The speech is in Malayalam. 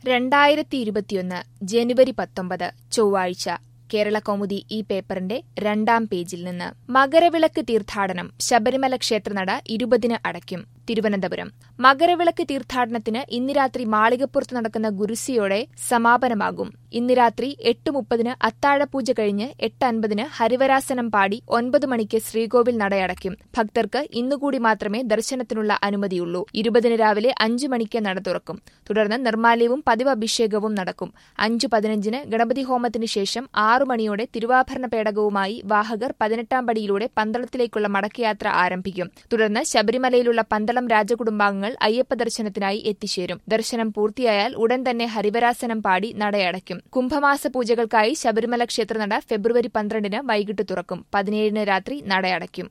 രണ്ടായിരത്തി ഇരുപത്തിയൊന്ന് ജനുവരി പത്തൊമ്പത് ചൊവ്വാഴ്ച കേരള കൗമുദി ഈ പേപ്പറിന്റെ രണ്ടാം പേജിൽ നിന്ന് മകരവിളക്ക് തീർത്ഥാടനം ശബരിമല ക്ഷേത്രനട ഇരുപതിന് അടയ്ക്കും തിരുവനന്തപുരം മകരവിളക്ക് തീർത്ഥാടനത്തിന് ഇന്ന് രാത്രി മാളികപ്പുറത്ത് നടക്കുന്ന ഗുരുസിയോടെ സമാപനമാകും ഇന്ന് രാത്രി എട്ട് മുപ്പതിന് അത്താഴപൂജ കഴിഞ്ഞ് എട്ട് അൻപതിന് ഹരിവരാസനം പാടി ഒൻപത് മണിക്ക് ശ്രീകോവിൽ നടയടയ്ക്കും ഭക്തർക്ക് ഇന്നുകൂടി മാത്രമേ ദർശനത്തിനുള്ള അനുമതിയുള്ളൂ ഇരുപതിന് രാവിലെ അഞ്ചു മണിക്ക് നട തുറക്കും തുടർന്ന് നിർമ്മാല്യവും പതിവ് അഭിഷേകവും നടക്കും അഞ്ചു പതിനഞ്ചിന് ഗണപതി ഹോമത്തിന് ശേഷം ആറു മണിയോടെ തിരുവാഭരണ പേടകവുമായി വാഹകർ പതിനെട്ടാം പടിയിലൂടെ പന്തളത്തിലേക്കുള്ള മടക്കയാത്ര ആരംഭിക്കും തുടർന്ന് ശബരിമലയിലുള്ള പന്തളം രാജകുടുംബാംഗങ്ങൾ അയ്യപ്പ ദർശനത്തിനായി എത്തിച്ചേരും ദർശനം പൂർത്തിയായാൽ ഉടൻ തന്നെ ഹരിവരാസനം പാടി നടയടയ്ക്കും കുംഭമാസ പൂജകൾക്കായി ശബരിമല ക്ഷേത്രനട ഫെബ്രുവരി പന്ത്രണ്ടിന് വൈകിട്ട് തുറക്കും പതിനേഴിന് രാത്രി നടയടയ്ക്കും